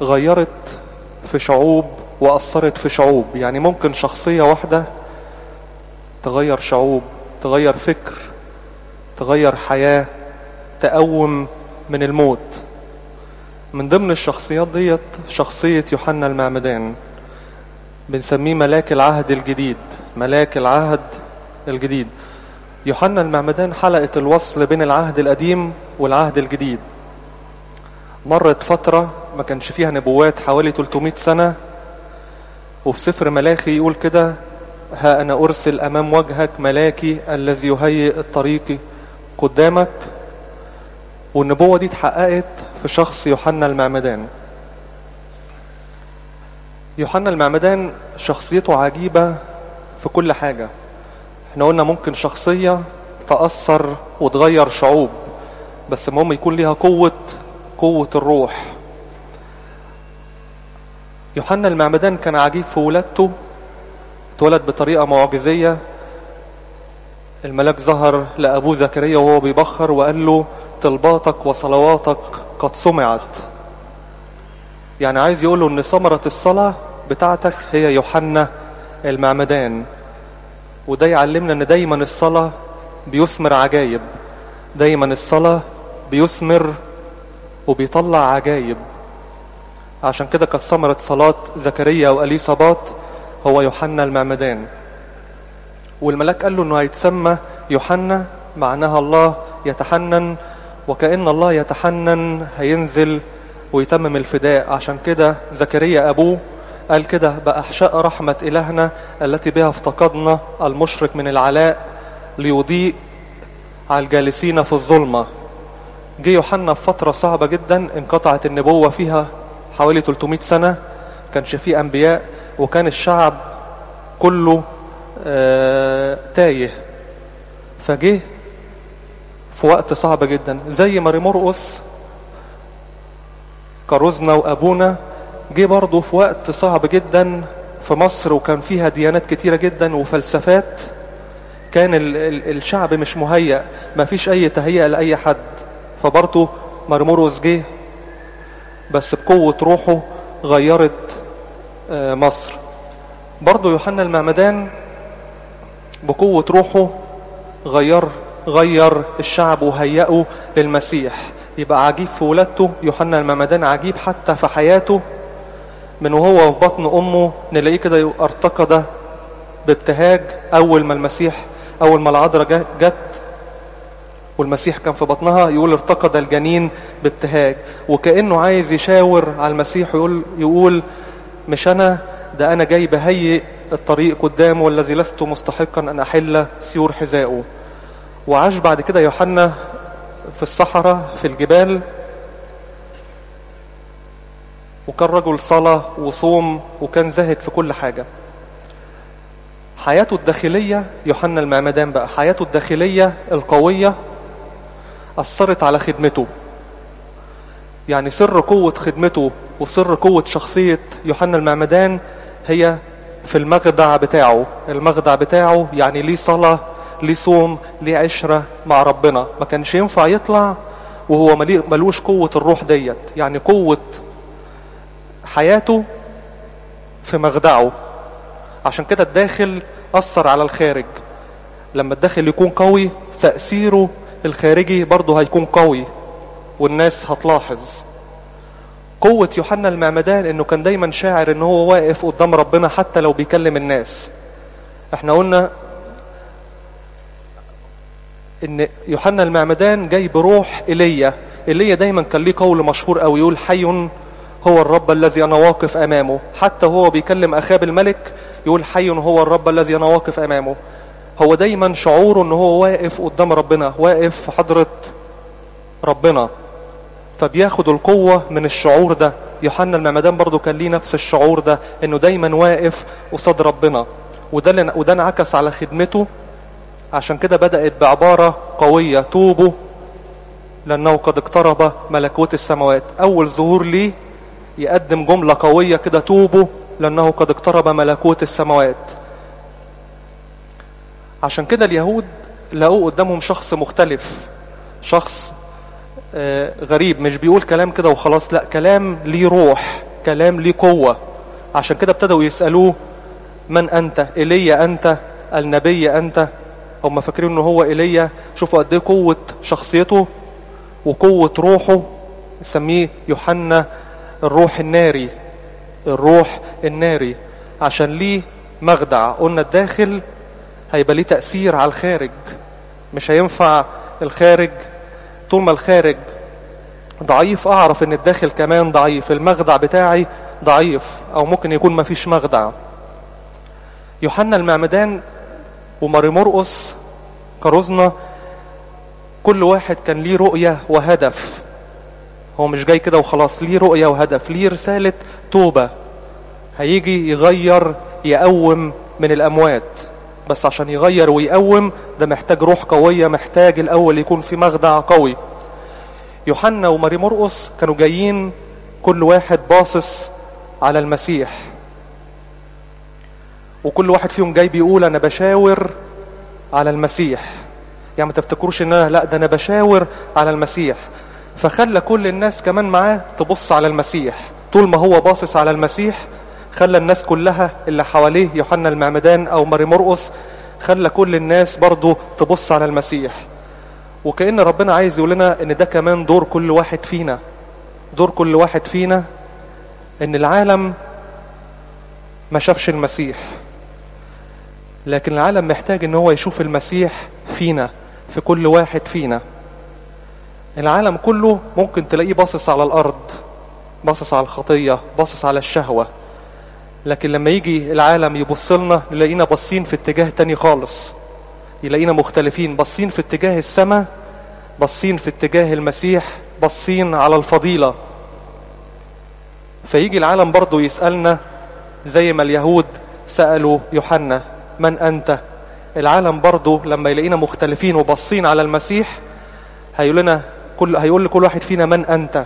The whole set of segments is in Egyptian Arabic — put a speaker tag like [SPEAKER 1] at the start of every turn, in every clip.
[SPEAKER 1] غيرت في شعوب وأثرت في شعوب يعني ممكن شخصية واحدة تغير شعوب تغير فكر تغير حياة تقوم من الموت من ضمن الشخصيات ديت شخصية يوحنا المعمدان بنسميه ملاك العهد الجديد ملاك العهد الجديد يوحنا المعمدان حلقة الوصل بين العهد القديم والعهد الجديد مرت فترة ما كانش فيها نبوات حوالي 300 سنة وفي سفر ملاخي يقول كده ها أنا أرسل أمام وجهك ملاكي الذي يهيئ الطريق قدامك والنبوة دي اتحققت في شخص يوحنا المعمدان يوحنا المعمدان شخصيته عجيبة في كل حاجة احنا قلنا ممكن شخصية تأثر وتغير شعوب بس المهم يكون ليها قوة قوة الروح يوحنا المعمدان كان عجيب في ولادته اتولد بطريقة معجزية الملاك ظهر لأبوه زكريا وهو بيبخر وقال له طلباتك وصلواتك قد سمعت يعني عايز يقول له ان ثمرة الصلاة بتاعتك هي يوحنا المعمدان وده يعلمنا ان دايما الصلاة بيثمر عجايب دايما الصلاة بيثمر وبيطلع عجايب عشان كده كانت ثمرة صلاة زكريا وأليصابات هو يوحنا المعمدان والملاك قال له انه هيتسمى يوحنا معناها الله يتحنن وكأن الله يتحنن هينزل ويتمم الفداء عشان كده زكريا أبوه قال كده بأحشاء رحمة إلهنا التي بها افتقدنا المشرق من العلاء ليضيء على الجالسين في الظلمة جه يوحنا في فترة صعبة جدا انقطعت النبوة فيها حوالي 300 سنة كانش فيه أنبياء وكان الشعب كله آه تايه فجه في وقت صعب جدا زي ماري مرقس كرزنا وأبونا جه برضه في وقت صعب جدا في مصر وكان فيها ديانات كتيرة جدا وفلسفات كان ال ال الشعب مش مهيأ ما فيش أي تهيئة لأي حد فبرضه مرمرقس جه بس بقوة روحه غيرت مصر برضه يوحنا المعمدان بقوة روحه غير غير الشعب وهيئه للمسيح يبقى عجيب في ولادته يوحنا المعمدان عجيب حتى في حياته من وهو في بطن أمه نلاقيه كده ارتقد بابتهاج أول ما المسيح أول ما العذراء جت والمسيح كان في بطنها يقول ارتقد الجنين بابتهاج وكأنه عايز يشاور على المسيح يقول يقول مش أنا ده أنا جاي بهيئ الطريق قدامه والذي لست مستحقا أن أحل سيور حذائه وعاش بعد كده يوحنا في الصحراء في الجبال وكان رجل صلاة وصوم وكان زاهد في كل حاجة حياته الداخلية يوحنا المعمدان بقى حياته الداخلية القوية أثرت على خدمته يعني سر قوة خدمته وسر قوة شخصية يوحنا المعمدان هي في المخدع بتاعه المخدع بتاعه يعني ليه صلاة ليه صوم ليه عشرة مع ربنا ما كانش ينفع يطلع وهو ملوش قوة الروح ديت يعني قوة حياته في مخدعه عشان كده الداخل أثر على الخارج لما الداخل يكون قوي تأثيره الخارجي برضه هيكون قوي والناس هتلاحظ قوة يوحنا المعمدان انه كان دايما شاعر ان هو واقف قدام ربنا حتى لو بيكلم الناس احنا قلنا ان يوحنا المعمدان جاي بروح ايليا ايليا دايما كان ليه قول مشهور قوي يقول حي هو الرب الذي انا واقف امامه حتى هو بيكلم اخاب الملك يقول حي هو الرب الذي انا واقف امامه هو دايما شعوره ان هو واقف قدام ربنا واقف في حضرة ربنا فبياخد القوة من الشعور ده يوحنا المعمدان برضو كان ليه نفس الشعور ده انه دايما واقف قصاد ربنا وده وده انعكس على خدمته عشان كده بدأت بعبارة قوية توبوا لأنه قد اقترب ملكوت السماوات أول ظهور ليه يقدم جملة قوية كده توبوا لأنه قد اقترب ملكوت السماوات عشان كده اليهود لقوا قدامهم شخص مختلف شخص غريب مش بيقول كلام كده وخلاص لا كلام ليه روح كلام ليه قوة عشان كده ابتدوا يسألوه من أنت إيليا أنت النبي أنت هم فاكرين إنه هو إيليا شوفوا قد إيه قوة شخصيته وقوة روحه نسميه يوحنا الروح الناري الروح الناري عشان ليه مخدع قلنا الداخل هيبقى ليه تأثير على الخارج مش هينفع الخارج طول ما الخارج ضعيف اعرف ان الداخل كمان ضعيف المخدع بتاعي ضعيف او ممكن يكون مفيش مخدع يوحنا المعمدان وماري مرقس كرزنا كل واحد كان ليه رؤية وهدف هو مش جاي كده وخلاص ليه رؤية وهدف ليه رسالة توبة هيجي يغير يقوم من الأموات بس عشان يغير ويقوم ده محتاج روح قوية محتاج الأول يكون في مخدع قوي يوحنا وماري مرقس كانوا جايين كل واحد باصص على المسيح وكل واحد فيهم جاي بيقول انا بشاور على المسيح يعني ما تفتكروش ان انا لا ده انا بشاور على المسيح فخلى كل الناس كمان معاه تبص على المسيح طول ما هو باصص على المسيح خلى الناس كلها اللي حواليه يوحنا المعمدان او ماري مرقس خلى كل الناس برضو تبص على المسيح وكأن ربنا عايز يقول لنا ان ده كمان دور كل واحد فينا دور كل واحد فينا ان العالم ما شافش المسيح لكن العالم محتاج ان هو يشوف المسيح فينا في كل واحد فينا العالم كله ممكن تلاقيه باصص على الارض باصص على الخطية باصص على الشهوة لكن لما يجي العالم يبص لنا يلاقينا باصين في اتجاه تاني خالص يلاقينا مختلفين باصين في اتجاه السماء باصين في اتجاه المسيح باصين على الفضيلة فيجي العالم برضو يسألنا زي ما اليهود سألوا يوحنا من أنت العالم برضو لما يلاقينا مختلفين وباصين على المسيح هيقول لنا كل هيقول لكل واحد فينا من أنت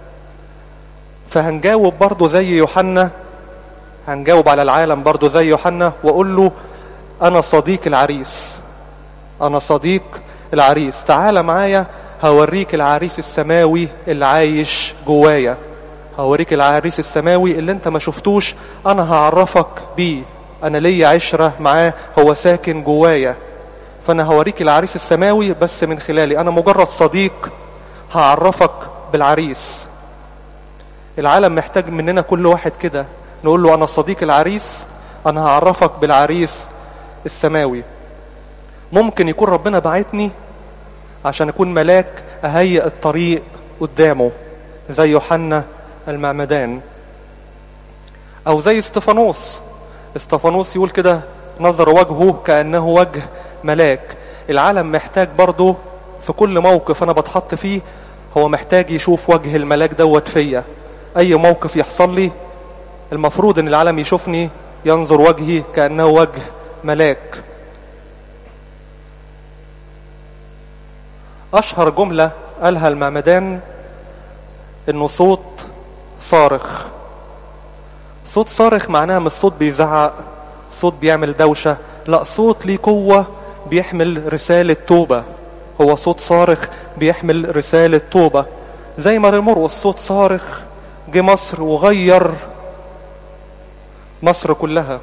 [SPEAKER 1] فهنجاوب برضو زي يوحنا هنجاوب على العالم برضو زي يوحنا وأقول له أنا صديق العريس أنا صديق العريس تعال معايا هوريك العريس السماوي اللي عايش جوايا هوريك العريس السماوي اللي انت ما شفتوش انا هعرفك بيه انا ليا عشرة معاه هو ساكن جوايا فانا هوريك العريس السماوي بس من خلالي انا مجرد صديق هعرفك بالعريس العالم محتاج مننا كل واحد كده نقول له انا صديق العريس انا هعرفك بالعريس السماوي ممكن يكون ربنا بعتني عشان اكون ملاك اهيئ الطريق قدامه زي يوحنا المعمدان او زي استفانوس استفانوس يقول كده نظر وجهه كأنه وجه ملاك العالم محتاج برضه في كل موقف انا بتحط فيه هو محتاج يشوف وجه الملاك دوت فيا اي موقف يحصل لي المفروض ان العالم يشوفني ينظر وجهي كأنه وجه ملاك اشهر جملة قالها المعمدان انه صوت صارخ صوت صارخ معناها مش صوت بيزعق صوت بيعمل دوشة لا صوت ليه قوة بيحمل رسالة توبة هو صوت صارخ بيحمل رسالة توبة زي ما المرقس صوت صارخ جه مصر وغير مصر كلها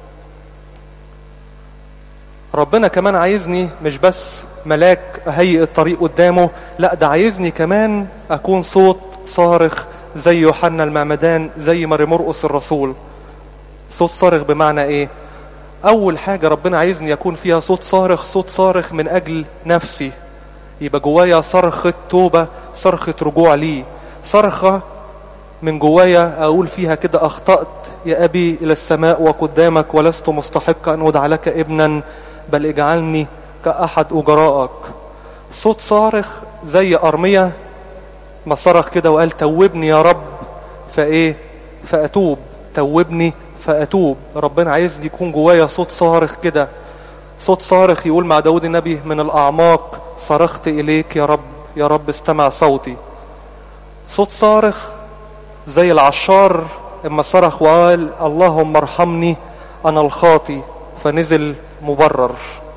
[SPEAKER 1] ربنا كمان عايزني مش بس ملاك اهيئ الطريق قدامه لا ده عايزني كمان اكون صوت صارخ زي يوحنا المعمدان زي ماري مرقس الرسول صوت صارخ بمعنى ايه اول حاجة ربنا عايزني يكون فيها صوت صارخ صوت صارخ من اجل نفسي يبقى جوايا صرخة توبة صرخة رجوع لي صرخة من جوايا اقول فيها كده اخطأت يا ابي الى السماء وقدامك ولست مستحقا ان ادعى لك ابنا بل اجعلني كأحد أجرائك صوت صارخ زي أرمية ما صرخ كده وقال توبني يا رب فإيه فأتوب توبني فأتوب ربنا عايز يكون جوايا صوت صارخ كده صوت صارخ يقول مع داود النبي من الأعماق صرخت إليك يا رب يا رب استمع صوتي صوت صارخ زي العشار اما صرخ وقال اللهم ارحمني أنا الخاطي فنزل مبرر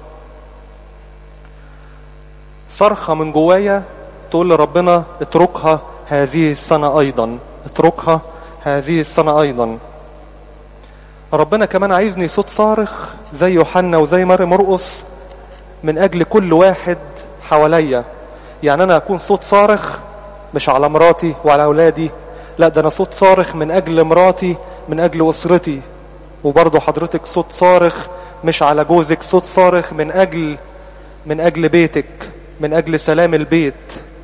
[SPEAKER 1] صرخة من جوايا تقول لربنا اتركها هذه السنة أيضا اتركها هذه السنة أيضا ربنا كمان عايزني صوت صارخ زي يوحنا وزي مريم مرقص من أجل كل واحد حواليا يعني أنا أكون صوت صارخ مش على مراتي وعلى أولادي لا ده أنا صوت صارخ من أجل مراتي من أجل أسرتي وبرضه حضرتك صوت صارخ مش على جوزك صوت صارخ من أجل من أجل بيتك من أجل سلام البيت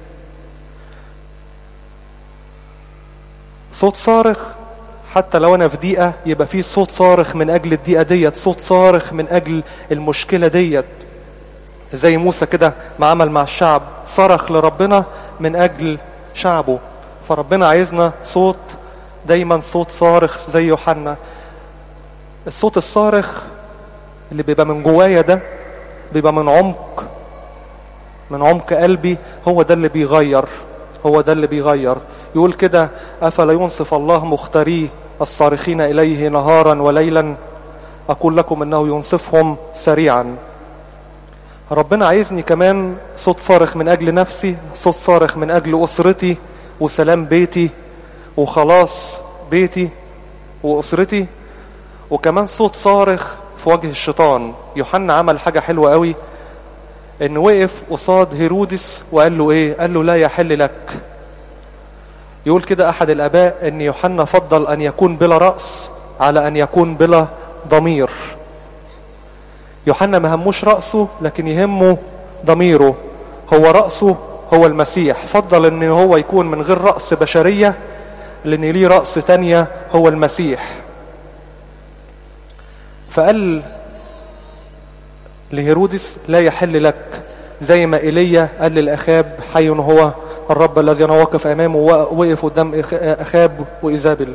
[SPEAKER 1] صوت صارخ حتى لو أنا في ضيقة يبقى في صوت صارخ من أجل الضيقة ديت صوت صارخ من أجل المشكلة ديت زي موسى كده ما عمل مع الشعب صرخ لربنا من أجل شعبه فربنا عايزنا صوت دايما صوت صارخ زي يوحنا الصوت الصارخ اللي بيبقى من جوايا ده بيبقى من عمق من عمق قلبي هو ده اللي بيغير هو ده اللي بيغير يقول كده أفلا ينصف الله مختاريه الصارخين إليه نهارا وليلا أقول لكم أنه ينصفهم سريعا ربنا عايزني كمان صوت صارخ من أجل نفسي صوت صارخ من أجل أسرتي وسلام بيتي وخلاص بيتي وأسرتي وكمان صوت صارخ في وجه الشيطان يوحنا عمل حاجة حلوة قوي ان وقف قصاد هيرودس وقال له ايه قال له لا يحل لك يقول كده احد الاباء ان يوحنا فضل ان يكون بلا رأس على ان يكون بلا ضمير يوحنا ما هموش رأسه لكن يهمه ضميره هو رأسه هو المسيح فضل ان هو يكون من غير رأس بشرية لان ليه رأس تانية هو المسيح فقال لهيرودس لا يحل لك زي ما ايليا قال للاخاب حي هو الرب الذي انا واقف امامه وقف قدام اخاب وايزابل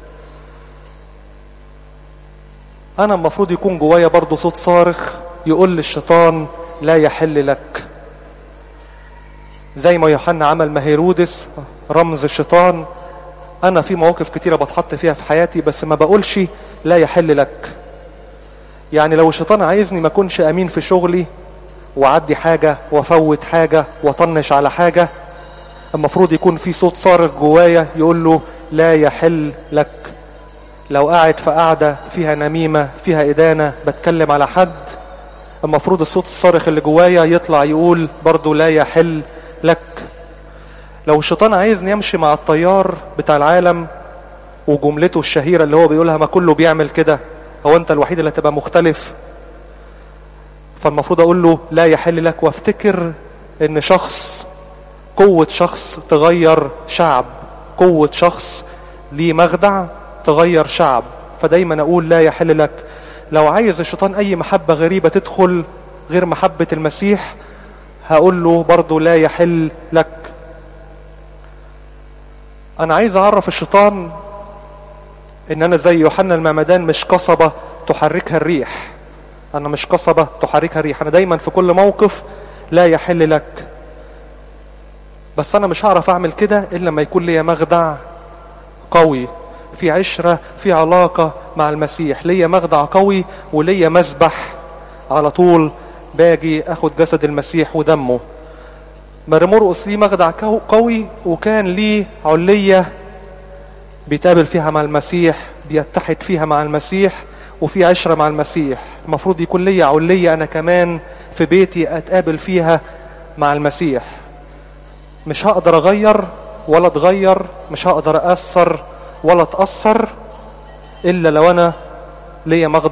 [SPEAKER 1] انا المفروض يكون جوايا برضو صوت صارخ يقول للشيطان لا يحل لك زي ما يوحنا عمل مع هيرودس رمز الشيطان انا في مواقف كتيره بتحط فيها في حياتي بس ما بقولش لا يحل لك يعني لو الشيطان عايزني ما اكونش امين في شغلي وعدي حاجة وافوت حاجة وطنش على حاجة المفروض يكون في صوت صارخ جوايا يقول له لا يحل لك لو قاعد في قاعدة فيها نميمة فيها إدانة بتكلم على حد المفروض الصوت الصارخ اللي جوايا يطلع يقول برضو لا يحل لك لو الشيطان عايزني امشي مع الطيار بتاع العالم وجملته الشهيرة اللي هو بيقولها ما كله بيعمل كده هو انت الوحيد اللي هتبقى مختلف فالمفروض اقول له لا يحل لك وافتكر ان شخص قوة شخص تغير شعب قوة شخص ليه مخدع تغير شعب فدايما اقول لا يحل لك لو عايز الشيطان اي محبة غريبة تدخل غير محبة المسيح هقول له برضو لا يحل لك انا عايز اعرف الشيطان ان انا زي يوحنا المعمدان مش قصبة تحركها الريح انا مش قصبة تحركها الريح انا دايما في كل موقف لا يحل لك بس انا مش هعرف اعمل كده الا لما يكون ليا مخدع قوي في عشرة في علاقة مع المسيح ليا مخدع قوي وليا مسبح على طول باجي اخد جسد المسيح ودمه مرمرقس ليه مخدع قوي وكان ليه علية بيتقابل فيها مع المسيح بيتحد فيها مع المسيح وفي عشرة مع المسيح المفروض يكون لي علية أنا كمان في بيتي أتقابل فيها مع المسيح مش هقدر أغير ولا أتغير مش هقدر أأثر ولا أتأثر إلا لو أنا ليا مخدع